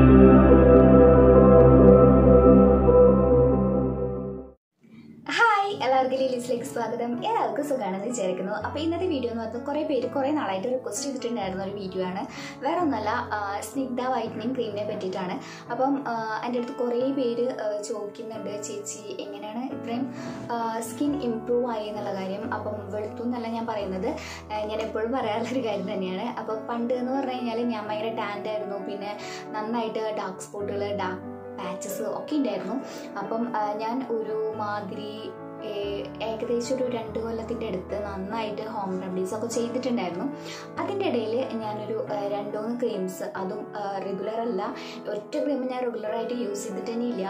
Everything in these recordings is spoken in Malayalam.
ഹായ് എല്ലാവർക്കും ലീലീസിലേക്ക് സ്വാഗതം എല്ലാവർക്കും സുഖമാണെന്ന് വിചാരിക്കുന്നു അപ്പോൾ ഇന്നത്തെ വീഡിയോ എന്ന് പറഞ്ഞാൽ കുറേ പേര് കുറേ നാളായിട്ട് റിക്വസ്റ്റ് ചെയ്തിട്ടുണ്ടായിരുന്ന ഒരു വീഡിയോ ആണ് വേറെ ഒന്നല്ല ആ, സ്നിഗ്ധ വൈറ്റനിങ് ക്രീമിനെ പറ്റിയിട്ടാണ് അപ്പം ആ, എൻ്റെ അടുത്ത് കുറേ പേര് ആ, ചോദിക്കുന്നുണ്ട് ചേച്ചി എങ്ങനെയാണ് ഇത്രയും സ്കിൻ ഇമ്പ്രൂവ് ആയി എന്നുള്ള കാര്യം അപ്പം വെളുത്തു എന്നല്ല ഞാൻ പറയുന്നത് ആ, ഞാൻ എപ്പോഴും പറയാറുള്ളൊരു കാര്യം തന്നെയാണ് അപ്പോൾ പണ്ട് എന്ന് പറഞ്ഞു കഴിഞ്ഞാൽ ഞാൻ ഭയങ്കര ടാൻഡ് ആയിരുന്നു പിന്നെ നന്നായിട്ട് ഡാർക്ക് സ്പോട്ടുകൾ ഡാർക്ക് പാച്ചസ് ഒക്കെ ഉണ്ടായിരുന്നു അപ്പം ആ, ഞാൻ ഒരു മാതിരി ഏ- ഏകദേശം ഒരു രണ്ട് കൊല്ലത്തിൻ്റെ അടുത്ത് നന്നായിട്ട് ഹോം റെമഡീസ് ഒക്കെ ചെയ്തിട്ടുണ്ടായിരുന്നു അതിൻ്റെ ഇടയിൽ ഞാനൊരു ആ, രണ്ട് മൂന്ന് ക്രീംസ് അതും റെഗുലർ അല്ല ഒറ്റ ക്രീം ഞാൻ റെഗുലറായിട്ട് യൂസ് ചെയ്തിട്ട് തന്നെ ഇല്ല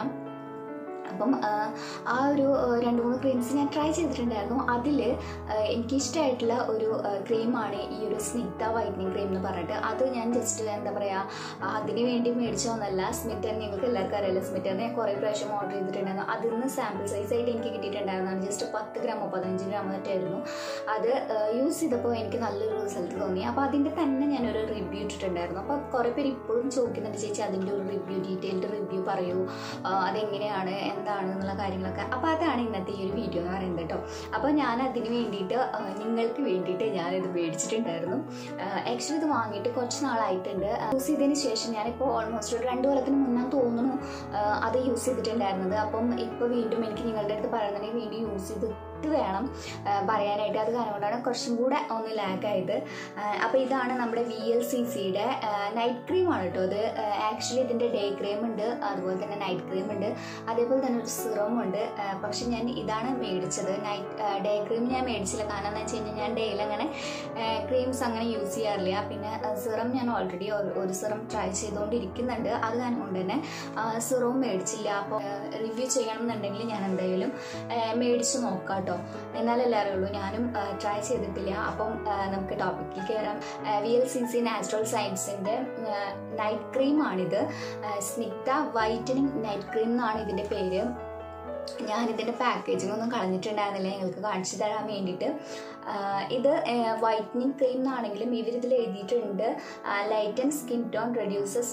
അപ്പം ആ, ആ ഒരു ആ, രണ്ട് മൂന്ന് ക്രീംസ് ഞാൻ ട്രൈ ചെയ്തിട്ടുണ്ടായിരുന്നു അതിൽ എനിക്കിഷ്ടമായിട്ടുള്ള ഒരു ക്രീമാണ് ഈ ഒരു സ്നിഗ്ധ വൈറ്റനിങ് ക്രീം എന്ന് പറഞ്ഞിട്ട് അത് ഞാൻ ജസ്റ്റ് എന്താ പറയുക അതിന് വേണ്ടി മേടിച്ചോന്നല്ല സ്മിറ്റൻ നിങ്ങൾക്ക് എല്ലാവർക്കും അറിയാലോ സ്മിറ്ററിന് ഞാൻ കുറേ പ്രാവശ്യം ഓർഡർ ചെയ്തിട്ടുണ്ടായിരുന്നു അതിൽ നിന്ന് സാമ്പിൾ സൈസ് ആയിട്ട് എനിക്ക് കിട്ടിയിട്ടുണ്ടായിരുന്നതാണ് ജസ്റ്റ് പത്ത് ഗ്രാമോ പതിനഞ്ച് ഗ്രാമോ ആയിരുന്നു അത് യൂസ് ചെയ്തപ്പോൾ എനിക്ക് നല്ലൊരു റിസൾട്ട് തോന്നി അപ്പോൾ അതിൻ്റെ തന്നെ ഞാനൊരു റിവ്യൂ ഇട്ടിട്ടുണ്ടായിരുന്നു അപ്പോൾ കുറേ പേര് ഇപ്പോഴും ചോദിക്കുന്നുണ്ട് ചേച്ചി അതിൻ്റെ ഒരു റിവ്യൂ ഡീറ്റെയിൽഡ് റിവ്യൂ പറയൂ ആ, അതെങ്ങനെയാണ് എന്താണ് എന്നുള്ള കാര്യങ്ങളൊക്കെ അപ്പോൾ അതാണ് ഇന്നത്തെ ഈ ഒരു വീഡിയോ എന്ന് പറയുന്നത് കേട്ടോ അപ്പോൾ ഞാൻ അതിന് വേണ്ടിയിട്ട് ആ, നിങ്ങൾക്ക് വേണ്ടിയിട്ട് ഞാനിത് മേടിച്ചിട്ടുണ്ടായിരുന്നു ആക്ച്വലി ഇത് വാങ്ങിയിട്ട് കുറച്ച് നാളായിട്ടുണ്ട് യൂസ് ചെയ്തതിന് ശേഷം ഞാനിപ്പോൾ ഓൾമോസ്റ്റ് ഒരു രണ്ട് കൊല്ലത്തിന് മുന്നേ തോന്നുന്നു ആ, അത് യൂസ് ചെയ്തിട്ടുണ്ടായിരുന്നത് അപ്പം ഇപ്പോൾ വീണ്ടും എനിക്ക് നിങ്ങളുടെ അടുത്ത് പറയുന്നുണ്ടെങ്കിൽ വീണ്ടും യൂസ് ചെയ്തിട്ട് വേണം ആ, പറയാനായിട്ട് അത് കാരണം കൊണ്ടാണ് കുറച്ചും കൂടെ ഒന്ന് ലാഗായത് അപ്പോൾ ഇതാണ് നമ്മുടെ വി എൽ സി സിയുടെ നൈറ്റ് ക്രീമാണ് കേട്ടോ അത് ആക്ച്വലി ഇതിൻ്റെ ഡേ ക്രീം ഉണ്ട് അതുപോലെ തന്നെ നൈറ്റ് ക്രീം ഉണ്ട് അതേപോലെ തന്നെ ഒരു സിറം ഉണ്ട് ആ, പക്ഷെ ഞാൻ ഇതാണ് മേടിച്ചത് നൈറ്റ് ഡേ ക്രീം ഞാൻ മേടിച്ചില്ല കാരണം എന്ന് വെച്ച് കഴിഞ്ഞാൽ ഞാൻ ഡേയിൽ അങ്ങനെ ക്രീംസ് അങ്ങനെ യൂസ് ചെയ്യാറില്ല പിന്നെ സിറം ഞാൻ ഓൾറെഡി ഒരു സിറം ട്രൈ ചെയ്തുകൊണ്ടിരിക്കുന്നുണ്ട് അത് കാരണം കൊണ്ട് തന്നെ സിറവും മേടിച്ചില്ല അപ്പോൾ റിവ്യൂ ചെയ്യണം എന്നുണ്ടെങ്കിൽ ഞാൻ എന്തായാലും ആ, മേടിച്ച് നോക്കാം കേട്ടോ എന്നാലല്ലേ അറിയുള്ളൂ ഞാനും ട്രൈ ചെയ്തിട്ടില്ല അപ്പം ആ, നമുക്ക് ടോപ്പിക്കിൽ കയറാം V L C C natural സയൻസിൻ്റെ നൈറ്റ് ക്രീമാണിത് സ്നിഗ്ധ വൈറ്റനിങ് നൈറ്റ് ക്രീം എന്നാണ് ഇതിൻ്റെ പേര് ഞാനിതിൻ്റെ പാക്കേജിംഗ് ഒന്നും കളഞ്ഞിട്ടുണ്ടായിരുന്നില്ല ഞങ്ങൾക്ക് കാണിച്ചു തരാൻ വേണ്ടിയിട്ട് ആഹ് ഇത് വൈറ്റനിങ് ക്രീം എന്നാണെങ്കിലും ഇവരിതിൽ എഴുതിയിട്ടുണ്ട് light and skin tone reduces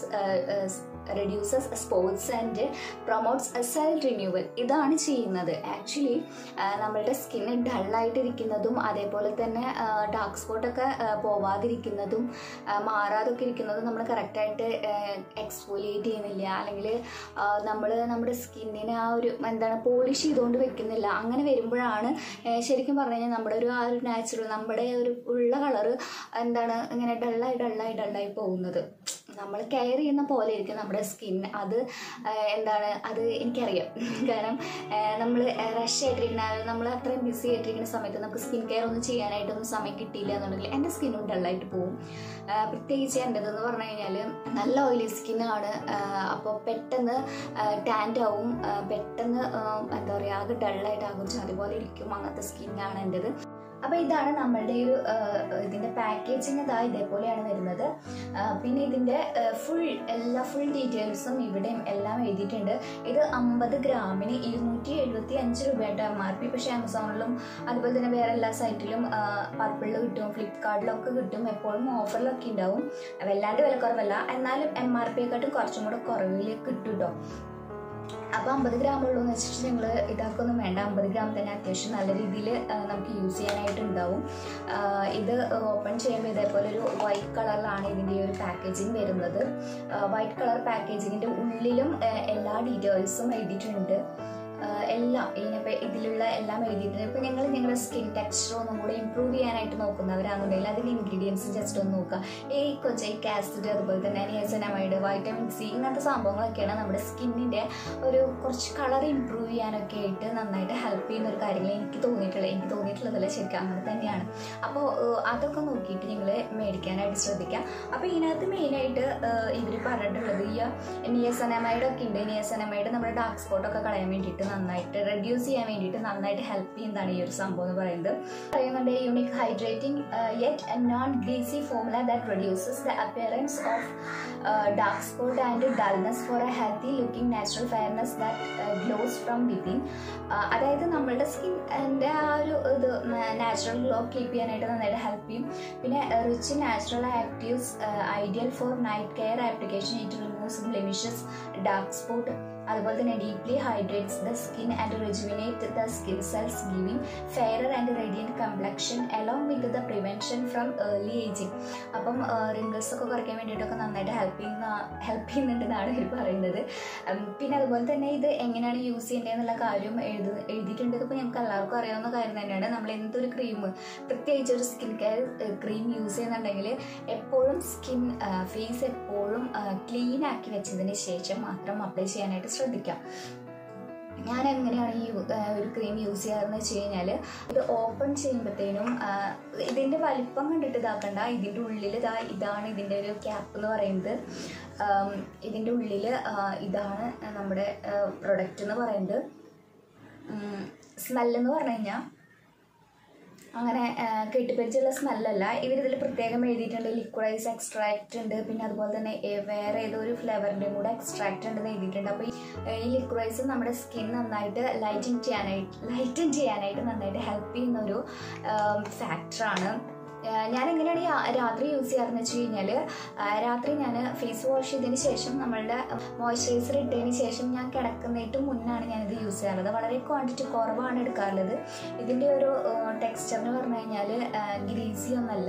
reduces spots and promotes cell renewal ഇതാണ് ചെയ്യുന്നത് ആക്ച്വലി നമ്മളുടെ സ്കിന്ന് ഡള്ളായിട്ടിരിക്കുന്നതും അതേപോലെ തന്നെ ഡാർക്ക് സ്പോട്ടൊക്കെ പോവാതിരിക്കുന്നതും ആ, മാറാതൊക്കെ ഇരിക്കുന്നതും നമ്മൾ കറക്റ്റായിട്ട് എക്സ്ഫോലിയേറ്റ് ചെയ്യുന്നില്ല അല്ലെങ്കിൽ നമ്മൾ നമ്മുടെ സ്കിന്നിനെ ആ ഒരു എന്താണ് പോളിഷ് ചെയ്തുകൊണ്ട് വെക്കുന്നില്ല അങ്ങനെ വരുമ്പോഴാണ് ആ, ശരിക്കും പറഞ്ഞു കഴിഞ്ഞാൽ നമ്മുടെ ഒരു ആ ഒരു നാച്ചുറൽ നമ്മുടെ ഒരു ഉള്ള കളറ് എന്താണ് ഇങ്ങനെ ഡള്ളായി ഡള്ളായി ഡള്ളായി പോകുന്നത് നമ്മൾ കെയർ ചെയ്യുന്ന പോലെ ഇരിക്കും നമ്മുടെ സ്കിൻ അത് ആ, എന്താണ് അത് എനിക്കറിയാം കാരണം നമ്മൾ റഷ് ആയിട്ടിരിക്കുന്ന നമ്മൾ അത്രയും ബിസി ആയിട്ടിരിക്കുന്ന സമയത്ത് നമുക്ക് സ്കിൻ കെയർ ഒന്നും ചെയ്യാനായിട്ടൊന്നും സമയം കിട്ടിയില്ല എന്നുണ്ടെങ്കിൽ എൻ്റെ സ്കിന്നും ഡള്ളായിട്ട് പോകും ആ, പ്രത്യേകിച്ച് എൻ്റെതെന്ന് പറഞ്ഞു കഴിഞ്ഞാൽ നല്ല ഓയിലി സ്കിന്നാണ് അപ്പോൾ പെട്ടെന്ന് ടാൻഡ് ആവും ആ, പെട്ടെന്ന് ആ, എന്താ പറയുക ആകെ ഡള്ളായിട്ടാകും അതുപോലെ ഇരിക്കും അങ്ങനത്തെ സ്കിന്നാണ് എൻ്റെത് അപ്പോൾ ഇതാണ് നമ്മളുടെ ഒരു ആ, ഇതിൻ്റെ പാക്കേജിങ് ഇതാ ഇതേപോലെയാണ് വരുന്നത് ആ, പിന്നെ ഇതിൻ്റെ ഫുൾ എല്ലാ ഫുൾ ഡീറ്റെയിൽസും ഇവിടെയും എല്ലാം എഴുതിയിട്ടുണ്ട് ഇത് അമ്പത് ഗ്രാമിന് ഇരുന്നൂറ്റി എഴുപത്തി അഞ്ച് രൂപയുടെ എം ആർ പി പക്ഷേ ആമസോണിലും അതുപോലെ തന്നെ വേറെ എല്ലാ സൈറ്റിലും പർപ്പിളിൽ കിട്ടും ഫ്ലിപ്കാർട്ടിലൊക്കെ കിട്ടും എപ്പോഴും ഓഫറിലൊക്കെ ഉണ്ടാവും വല്ലാണ്ട് വില കുറവല്ല എന്നാലും എം ആർ പിയെക്കാട്ടും കുറച്ചും കൂടെ കുറവിൽ കിട്ടും കേട്ടോ അപ്പോൾ അമ്പത് ഗ്രാം ഉള്ളൂ എന്ന് വെച്ചിട്ട് നിങ്ങൾ ഇതാക്കൊന്നും വേണ്ട അമ്പത് ഗ്രാം തന്നെ അത്യാവശ്യം നല്ല രീതിയിൽ നമുക്ക് യൂസ് ചെയ്യാനായിട്ടുണ്ടാവും ആ, ഇത് ഓപ്പൺ ചെയ്യുമ്പോൾ ഇതേപോലെ ഒരു വൈറ്റ് കളറിലാണ് ഇതിൻ്റെ ഈ ഒരു പാക്കേജിങ് വരുന്നത് വൈറ്റ് കളർ പാക്കേജിങ്ങിൻ്റെ ഉള്ളിലും ആ, എല്ലാ ഡീറ്റെയിൽസും എഴുതിയിട്ടുണ്ട് ആ, എല്ലാം ഇതിനിപ്പോൾ ഇതിലുള്ള എല്ലാം എഴുതിയിട്ടുണ്ട് ഇപ്പോൾ ഞങ്ങൾ നിങ്ങളുടെ സ്കിൻ ടെക്സ്ചർ ഒന്നും കൂടെ ഇമ്പ്രൂവ് ചെയ്യാനായിട്ട് നോക്കുന്നവരാണെന്നുണ്ടെങ്കിൽ അതിൻ്റെ ഇൻഗ്രീഡിയൻസ് ജസ്റ്റ് ഒന്ന് നോക്കുക ഈ കൊച്ചൈക്ക് ആസിഡ് അതുപോലെ തന്നെ നിയസനമൈഡ് വൈറ്റമിൻ സി ഇങ്ങനത്തെ സംഭവങ്ങളൊക്കെയാണ് നമ്മുടെ സ്കിന്നിൻ്റെ ഒരു കുറച്ച് കളർ ഇമ്പ്രൂവ് ചെയ്യാനൊക്കെ ആയിട്ട് നന്നായിട്ട് ഹെൽപ്പ് ചെയ്യുന്ന ഒരു കാര്യങ്ങൾ എനിക്ക് തോന്നിയിട്ടുള്ളത് എനിക്ക് തോന്നിയിട്ടുള്ളതല്ല ശരിക്കും അങ്ങനെ തന്നെയാണ് അപ്പോൾ അതൊക്കെ നോക്കിയിട്ട് നിങ്ങൾ മേടിക്കാനായിട്ട് ശ്രദ്ധിക്കുക അപ്പോൾ ഇതിനകത്ത് മെയിനായിട്ട് ഇവർ പറഞ്ഞിട്ടുള്ളത് ഈ നിയസനമൈഡ് ഒക്കെ ഉണ്ട് നിയസനമൈഡ് നമ്മുടെ ഡാർക്ക് സ്പോട്ടൊക്കെ കളയാൻ വേണ്ടിയിട്ട് നന്നായിട്ട് റെഡ്യൂസ് ചെയ്യാൻ വേണ്ടിയിട്ട് നന്നായിട്ട് ഹെൽപ്പ് ചെയ്യുന്നതാണ് ഈ ഒരു സംഭവം എന്ന് പറയുന്നത് പറയുന്നുണ്ട് unique hydrating yet non greasy formula that reduces the appearance of dark spot and dullness for a healthy looking natural fairness that glows from within അതായത് നമ്മളുടെ സ്കിൻ്റെ ആ ഒരു ഇത് നാച്ചുറൽ ഗ്ലോ കീപ്പ് ചെയ്യാനായിട്ട് നന്നായിട്ട് ഹെൽപ്പ് ചെയ്യും പിന്നെ rich natural actives ideal for night night care application it removes blemishes dark spot അതുപോലെ തന്നെ deeply hydrates the skin and rejuvenate the skin cells giving fairer and radiant complexion along with the prevention from early aging അപ്പം റിങ്കിൾസ് ഒക്കെ കുറയ്ക്കാൻ വേണ്ടിയിട്ടൊക്കെ നന്നായിട്ട് ഹെൽപ്പ് ചെയ്യുന്ന ഹെൽപ്പ് ചെയ്യുന്നുണ്ടെന്നാണ് ഇവർ പറയുന്നത് ഉം, പിന്നെ അതുപോലെ തന്നെ ഇത് എങ്ങനെയാണ് യൂസ് ചെയ്യേണ്ടതെന്നുള്ള കാര്യം എഴുതി എഴുതിയിട്ടുണ്ട് ഇതിപ്പോൾ ഞങ്ങൾക്ക് എല്ലാവർക്കും അറിയാവുന്ന കാര്യം തന്നെയാണ് നമ്മൾ എന്തൊരു ക്രീം പ്രത്യേകിച്ച് ഒരു സ്കിൻ കെയർ ക്രീം യൂസ് ചെയ്യുന്നുണ്ടെങ്കിൽ എപ്പോഴും സ്കിൻ ഫേസ് എപ്പോഴും ക്ലീൻ ആക്കി വെച്ചതിന് ശേഷം മാത്രം അപ്ലൈ ചെയ്യാനായിട്ട് ശ്രദ്ധിക്കാം ഞാൻ എങ്ങനെയാണ് ഈ യു- ആ, ഒരു ക്രീം യൂസ് ചെയ്യാറെന്ന് വെച്ച് കഴിഞ്ഞാൽ ഇത് ഓപ്പൺ ചെയ്യുമ്പോഴത്തേനും ഇതിൻ്റെ വലിപ്പം കണ്ടിട്ട് ഇതാക്കണ്ട ഇതിൻ്റെ ഉള്ളിൽ ഇതാ ഇതാണ് ഇതിൻ്റെ ഒരു ക്യാപ്പ് എന്ന് പറയുന്നത് ആം, ഇതിൻ്റെ ഉള്ളിൽ ഇതാണ് നമ്മുടെ പ്രൊഡക്റ്റ് എന്ന് പറയുന്നത് സ്മെല്ലെന്ന് പറഞ്ഞു കഴിഞ്ഞാൽ അങ്ങനെ ആ, കെട്ടിപ്പരിച്ചുള്ള സ്മെല്ലല്ല ഇവരിതിൽ പ്രത്യേകം എഴുതിയിട്ടുണ്ട് ലിക്വിഡൈസ് എക്സ്ട്രാക്റ്റ് ഉണ്ട് പിന്നെ അതുപോലെ തന്നെ ഏ, വേറെ ഏതോ ഒരു ഫ്ലേവറിൻ്റെയും കൂടെ എക്സ്ട്രാക്റ്റ് ഉണ്ടെന്ന് എഴുതിയിട്ടുണ്ട് അപ്പോൾ ഈ ലിക്വിഡൈസ് നമ്മുടെ സ്കിൻ നന്നായിട്ട് ലൈറ്റൻ ചെയ്യാനായിട്ട് ലൈറ്റൻ ചെയ്യാനായിട്ട് നന്നായിട്ട് ഹെൽപ്പ് ചെയ്യുന്ന ഒരു ഫാക്ടറാണ് ഞാൻ എങ്ങനെയാണ് ഈ ആ- രാത്രി യൂസ് ചെയ്യാറെന്ന് വെച്ച് കഴിഞ്ഞാൽ രാത്രി ഞാൻ ഫേസ് വാഷ് ചെയ്തതിന് ശേഷം നമ്മളുടെ മോയ്സ്ചറൈസർ ഇട്ടതിന് ശേഷം ഞാൻ കിടക്കുന്നതിന് മുന്നാണ് ഞാനിത് യൂസ് ചെയ്യാറുള്ളത് വളരെ ക്വാണ്ടിറ്റി കുറവാണ് എടുക്കാറുള്ളത് ഇതിൻ്റെ ഒരു ടെക്സ്ചർ എന്ന് പറഞ്ഞു കഴിഞ്ഞാൽ ഗ്രീസി ഒന്നല്ല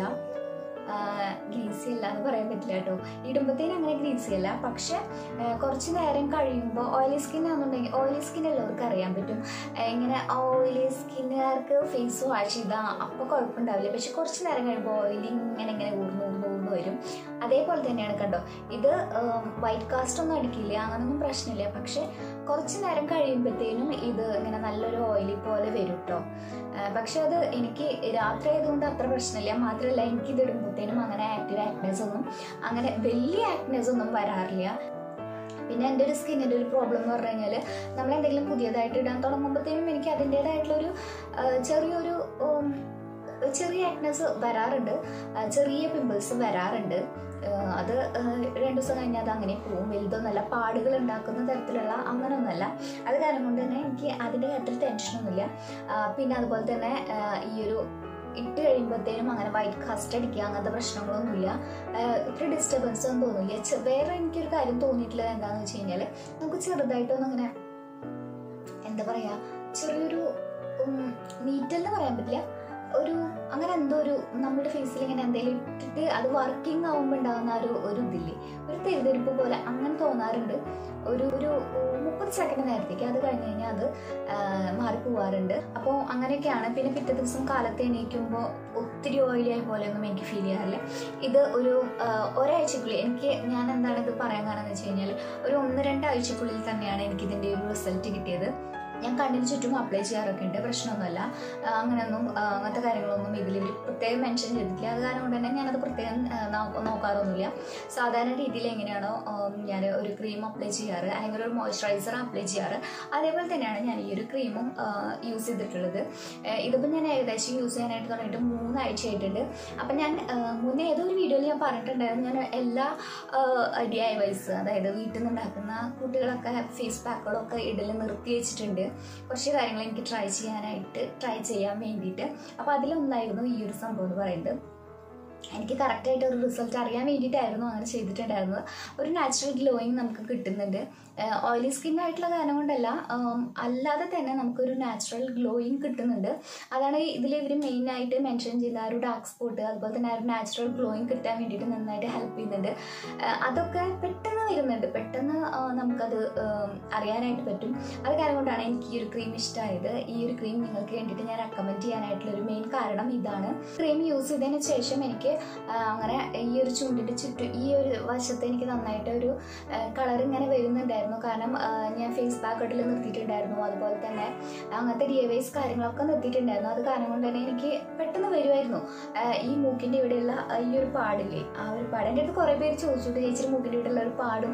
ഗ്രീസി അല്ല എന്ന് പറയാൻ പറ്റില്ല കേട്ടോ ഇടുമ്പത്തേനും അങ്ങനെ ഗ്രീസി അല്ല പക്ഷെ ആ, കുറച്ച് നേരം കഴിയുമ്പോൾ ഓയിലി സ്കിൻ ആണെന്നുണ്ടെങ്കിൽ ഓയിലി സ്കിൻ ഉള്ളവർക്ക് അറിയാൻ പറ്റും ആ, ഇങ്ങനെ ഓയിലി സ്കിന്നുകാർക്ക് ഫേസ് വാഷ് ചെയ്താൽ അപ്പോൾ കുഴപ്പമുണ്ടാവില്ല പക്ഷെ കുറച്ച് നേരം കഴിയുമ്പോൾ ഓയിലി ഇങ്ങനെ ഇങ്ങനെ ഊർന്ന് ഊർന്ന് ഊർന്ന് വരും അതേപോലെ തന്നെയാണ് കണ്ടോ ഇത് വൈറ്റ് കാസ്റ്റ് ഒന്നും അടിക്കില്ല അങ്ങനൊന്നും പ്രശ്നമില്ല പക്ഷെ കുറച്ച് നേരം കഴിയുമ്പോഴത്തേനും ഇത് ഇങ്ങനെ നല്ലൊരു ഓയിലി പോലെ വരും കേട്ടോ പക്ഷെ അത് എനിക്ക് രാത്രി ആയതുകൊണ്ട് അത്ര പ്രശ്നമില്ല മാത്രമല്ല എനിക്ക് ഇത് ഇടുമ്പോഴത്തേനും അങ്ങനെ ആക്റ്റീവ് ആക്നെസ് ഒന്നും അങ്ങനെ വലിയ ആക്നെസ് ഒന്നും വരാറില്ല പിന്നെ എൻ്റെ ഒരു സ്കിന്നിൻ്റെ ഒരു പ്രോബ്ലം എന്ന് പറഞ്ഞു കഴിഞ്ഞാൽ നമ്മൾ എന്തെങ്കിലും പുതിയതായിട്ട് ഇടാൻ തുടങ്ങുമ്പോഴത്തേനും എനിക്ക് അതിൻ്റേതായിട്ടുള്ളൊരു ആ, ചെറിയൊരു ഉം, ചെറിയ ആക്നെസ് വരാറുണ്ട് ആ, ചെറിയ പിമ്പിൾസ് വരാറുണ്ട് ആ, അത് ആ, രണ്ട് ദിവസം കഴിഞ്ഞാൽ അത് അങ്ങനെ പോവും വലുതൊന്നുമല്ല പാടുകൾ ഉണ്ടാക്കുന്ന തരത്തിലുള്ള അങ്ങനെയൊന്നുമല്ല അത് കാരണം കൊണ്ട് തന്നെ എനിക്ക് അതിൻ്റെ കാര്യത്തിൽ ടെൻഷനൊന്നുമില്ല ആ, പിന്നെ അതുപോലെ തന്നെ ആ, ഈ ഒരു ഇട്ട് കഴിയുമ്പോഴത്തേനും അങ്ങനെ വൈറ്റ് കാസ്റ്റ് അടിക്കുക അങ്ങനത്തെ പ്രശ്നങ്ങളൊന്നുമില്ല ആഹ് ഇത്ര ഡിസ്റ്റർബൻസ് ഒന്നും തോന്നില്ല ചെ- വേറെ എനിക്കൊരു കാര്യം തോന്നിയിട്ടുള്ളത് എന്താണെന്ന് വെച്ച് കഴിഞ്ഞാൽ നമുക്ക് ചെറുതായിട്ടൊന്നും അങ്ങനെ എന്താ പറയുക ചെറിയൊരു നീറ്റെന്ന് പറയാൻ പറ്റില്ല ഒരു അങ്ങനെ എന്തോ ഒരു നമ്മുടെ ഫേസിൽ ഇങ്ങനെ എന്തെങ്കിലും ഇട്ടിട്ട് അത് വർക്കിംഗ് ആവുമ്പോൾ ഉണ്ടാകുന്ന ആ ഒരു ഒരു ഇതില്ലേ ഒരു തെരുതെരിപ്പ് പോലെ അങ്ങനെ തോന്നാറുണ്ട് ഒരു ഒരു മുപ്പത് സെക്കൻഡ് നേരത്തേക്ക് അത് കഴിഞ്ഞ് കഴിഞ്ഞാൽ അത് ആഹ് മാറി പോവാറുണ്ട് അപ്പോൾ അങ്ങനെയൊക്കെയാണ് പിന്നെ പിറ്റേ ദിവസം കാലത്ത് എണീക്കുമ്പോൾ ഒത്തിരി ഓയിലി ആയ പോലെയൊന്നും എനിക്ക് ഫീൽ ചെയ്യാറില്ല ഇത് ഒരു ആഹ് ഒരാഴ്ചക്കുള്ളിൽ എനിക്ക് ഞാൻ എന്താണ് ഇത് പറയാൻ കാരണം എന്ന് വെച്ച് കഴിഞ്ഞാൽ ഒരു ഒന്ന് രണ്ട് ആഴ്ചക്കുള്ളിൽ തന്നെയാണ് എനിക്ക് ഇതിൻ്റെ ഒരു റിസൾട്ട് കിട്ടിയത് ഞാൻ കണ്ണിന് ചുറ്റും അപ്ലൈ ചെയ്യാറൊക്കെ ഉണ്ട് പ്രശ്നമൊന്നുമല്ല ആ, അങ്ങനെയൊന്നും ആ, അങ്ങനത്തെ കാര്യങ്ങളൊന്നും ഇതിൽ ഇവർ പ്രത്യേകം മെൻഷൻ ചെയ്തിട്ടില്ല അത് കാരണം കൊണ്ട് തന്നെ ഞാനത് പ്രത്യേകം ആ, നോ- നോക്കാറൊന്നുമില്ല സാധാരണ രീതിയിൽ എങ്ങനെയാണോ ഞാൻ ഒരു ക്രീം അപ്ലൈ ചെയ്യാറ് അല്ലെങ്കിൽ ഒരു മോയ്സ്ചറൈസർ അപ്ലൈ ചെയ്യാറ് അതേപോലെ തന്നെയാണ് ഞാൻ ഈ ഒരു ക്രീമും യൂസ് ചെയ്തിട്ടുള്ളത് ആ, ഇതിപ്പോൾ ഞാൻ ഏകദേശം യൂസ് ചെയ്യാനായിട്ട് തുടങ്ങിയിട്ട് മൂന്നാഴ്ച ആയിട്ടുണ്ട് അപ്പം ഞാൻ ആ, മുന്നേ ഏതോ ഒരു വീഡിയോയിൽ ഞാൻ പറഞ്ഞിട്ടുണ്ടായിരുന്നു ഞാൻ എല്ലാ ഡി ഐ വൈസ് അതായത് വീട്ടിൽ നിന്ന് ഉണ്ടാക്കുന്ന കുട്ടികളൊക്കെ ഫേസ് പാക്കുകളൊക്കെ ഇടൽ നിർത്തി വെച്ചിട്ടുണ്ട് കുറച്ച് കാര്യങ്ങൾ എനിക്ക് ട്രൈ ചെയ്യാനായിട്ട് ട്രൈ ചെയ്യാൻ വേണ്ടിയിട്ട് അപ്പോൾ അതിലൊന്നായിരുന്നു ഈ ഒരു സംഭവം എന്ന് പറയുന്നത് എനിക്ക് കറക്റ്റായിട്ട് ഒരു റിസൾട്ട് അറിയാൻ വേണ്ടിയിട്ടായിരുന്നു അങ്ങനെ ചെയ്തിട്ടുണ്ടായിരുന്നത് ഒരു നാച്ചുറൽ ഗ്ലോയിങ് നമുക്ക് കിട്ടുന്നുണ്ട് ഓയിലി സ്കിൻ ആയിട്ടുള്ള കാരണം കൊണ്ടല്ല ആം, അല്ലാതെ തന്നെ നമുക്കൊരു നാച്ചുറൽ ഗ്ലോയിങ് കിട്ടുന്നുണ്ട് അതാണ് ഇതിൽ ഇവർ മെയിനായിട്ട് മെൻഷൻ ചെയ്ത ആ ഒരു ഡാർക്ക് സ്പോട്ട് അതുപോലെ തന്നെ ആ ഒരു നാച്ചുറൽ ഗ്ലോയിങ് കിട്ടാൻ വേണ്ടിയിട്ട് നന്നായിട്ട് ഹെൽപ്പ് ചെയ്യുന്നുണ്ട് ആ, അതൊക്കെ പെട്ടെന്ന് വരുന്നുണ്ട് പെട്ടെന്ന് ആ, നമുക്കത് ആം, അറിയാനായിട്ട് പറ്റും അത് കാരണം കൊണ്ടാണ് എനിക്ക് ഈ ഒരു ക്രീം ഇഷ്ടമായത് ഈ ഒരു ക്രീം നിങ്ങൾക്ക് വേണ്ടിയിട്ട് ഞാൻ റെക്കമെൻഡ് ചെയ്യാനായിട്ടുള്ള ഒരു മെയിൻ കാരണം ഇതാണ് ക്രീം യൂസ് ചെയ്തതിന് ശേഷം എനിക്ക് ആ, അങ്ങനെ ഈ ഒരു ചുണ്ടിൻ്റെ ചുറ്റും ഈ ഒരു വശത്ത് എനിക്ക് നന്നായിട്ട് ഒരു കളർ ഇങ്ങനെ വരുന്നുണ്ടായിരുന്നു കാരണം ആ, ഞാൻ ഫേസ് പാക്ക് ഇടൽ നിർത്തിയിട്ടുണ്ടായിരുന്നു അതുപോലെ തന്നെ അങ്ങനത്തെ ഡി വൈസ് കാര്യങ്ങളൊക്കെ നിർത്തിയിട്ടുണ്ടായിരുന്നു അത് കാരണം കൊണ്ട് തന്നെ എനിക്ക് പെട്ടെന്ന് വരുമായിരുന്നു ആ, ഈ മൂക്കിൻ്റെ ഇവിടെയുള്ള ആ ഈ ഒരു പാടില്ലേ ആ ഒരു പാട് എൻ്റെ അടുത്ത് കുറേ പേര് ചോദിച്ചിട്ട് ചേച്ചിയുടെ മൂക്കിൻ്റെ ഇവിടെയുള്ള ഒരു പാട്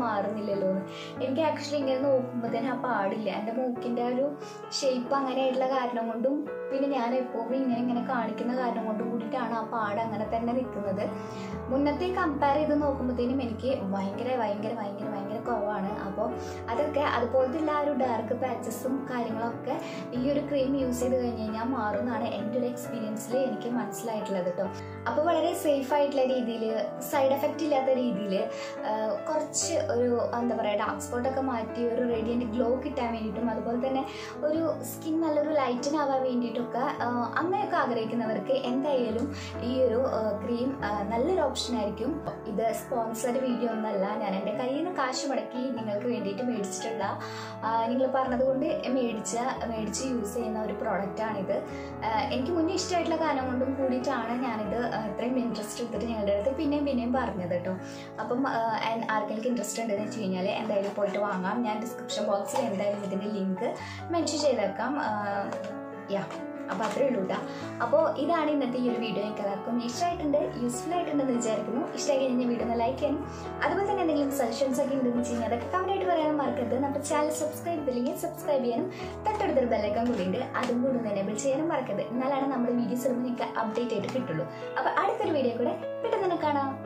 മാറുന്നില്ലല്ലോ എന്ന് എനിക്ക് ആക്ച്വലി ഇങ്ങനെ നോക്കുമ്പോൾ തന്നെ ആ പാടില്ല എൻ്റെ മൂക്കിൻ്റെ ഒരു ഷേപ്പ് അങ്ങനെയായിട്ടുള്ള കാരണം കൊണ്ടും പിന്നെ ഞാൻ എപ്പോഴും ഇങ്ങനെ ഇങ്ങനെ കാണിക്കുന്ന കാരണം കൊണ്ടും കൂടിയിട്ടാണ് ആ പാട് അങ്ങനെ തന്നെ നിൽക്കുന്നത് മുന്നത്തെ കമ്പയർ ചെയ്ത് നോക്കുമ്പോഴത്തേനും എനിക്ക് ഭയങ്കര ഭയങ്കര ഭയങ്കര ഭയങ്കര കുറവാണ് അപ്പോൾ അതൊക്കെ അതുപോലത്തെ ഉള്ള ആ ഒരു ഡാർക്ക് പാച്ചസും കാര്യങ്ങളൊക്കെ ഈ ഒരു ക്രീം യൂസ് ചെയ്ത് കഴിഞ്ഞ് കഴിഞ്ഞാൽ മാറുമെന്നാണ് എൻ്റെ ഒരു എക്സ്പീരിയൻസിൽ എനിക്ക് മനസ്സിലായിട്ടുള്ളത് കേട്ടോ അപ്പോൾ വളരെ സേഫ് ആയിട്ടുള്ള രീതിയിൽ സൈഡ് എഫക്റ്റ് ഇല്ലാത്ത രീതിയിൽ കുറച്ച് ഒരു എന്താ പറയുക ഡാർക്ക് സ്പോട്ടൊക്കെ മാറ്റി ഒരു റേഡിയൻറ്റ് ഗ്ലോ കിട്ടാൻ വേണ്ടിയിട്ടും അതുപോലെ തന്നെ ഒരു സ്കിൻ നല്ലൊരു ലൈറ്റനാവാൻ വേണ്ടിയിട്ടൊക്കെ ആ, അങ്ങനെയൊക്കെ ആഗ്രഹിക്കുന്നവർക്ക് എന്തായാലും ഈ ഒരു ക്രീം നല്ലൊരു ഓപ്ഷൻ ആയിരിക്കും ഇത് സ്പോൺസർഡ് വീഡിയോ ഒന്നല്ല ഞാൻ എൻ്റെ കയ്യിൽ നിന്ന് കാശ് മുടക്കി നിങ്ങൾക്ക് വേണ്ടിയിട്ട് മേടിച്ചിട്ടുള്ള നിങ്ങൾ പറഞ്ഞതുകൊണ്ട് മേടിച്ച മേടിച്ച് യൂസ് ചെയ്യുന്ന ഒരു പ്രോഡക്റ്റാണിത് എനിക്ക് മുന്നേ ഇഷ്ടമായിട്ടുള്ള കാരണം കൊണ്ടും കൂടിയിട്ടാണ് ഞാനിത് ആ, ഇത്രയും ഇൻട്രസ്റ്റ് എടുത്തിട്ട് ഞങ്ങളുടെ അടുത്ത് പിന്നെയും പിന്നെയും പറഞ്ഞത് കേട്ടോ അപ്പം ആ, and ആർക്കെങ്കിലും ഇൻട്രസ്റ്റ് ഉണ്ടെന്ന് വെച്ച് കഴിഞ്ഞാൽ എന്തായാലും പോയിട്ട് വാങ്ങാം ഞാൻ ഡിസ്ക്രിപ്ഷൻ ബോക്സിൽ എന്തായാലും ഇതിൻ്റെ ലിങ്ക് മെൻഷൻ ചെയ്തേക്കാം യാ അപ്പോൾ അത്രേ ഉള്ളൂ കേട്ടോ അപ്പോൾ ഇതാണ് ഇന്നത്തെ ഈ ഒരു വീഡിയോ എനിക്ക് എല്ലാവർക്കും ഇഷ്ടമായിട്ടുണ്ട് യൂസ്ഫുൾ ആയിട്ടുണ്ടെന്ന് വിചാരിക്കുന്നു ഇഷ്ടമായി കഴിഞ്ഞാൽ വീഡിയോ ഒന്ന് ലൈക്ക് ചെയ്യാനും അതുപോലെ തന്നെ എന്തെങ്കിലും സജഷൻസ് ഒക്കെ ഉണ്ടെന്ന് വെച്ച് കഴിഞ്ഞാൽ അതൊക്കെ കമന്റ് ആയിട്ട് പറയാനും മറക്കരുത് നമ്മുടെ ചാനൽ സബ്സ്ക്രൈബ് ചെയ്തില്ലെങ്കിൽ സബ്സ്ക്രൈബ് ചെയ്യാനും തൊട്ടടുത്തൊരു ബെല്ലൈക്കൺ കൂടി ഉണ്ട് അതും കൂടി ഒന്ന് എനേബിൾ ചെയ്യാനും മറക്കരുത് എന്നാലാണ് നമ്മുടെ വീഡിയോസ് നിങ്ങൾക്ക് അപ്ഡേറ്റ് ആയിട്ട് കിട്ടുള്ളൂ അപ്പോൾ അടുത്തൊരു വീഡിയോ കൂടെ പെട്ടെന്ന് തന്നെ കാണാം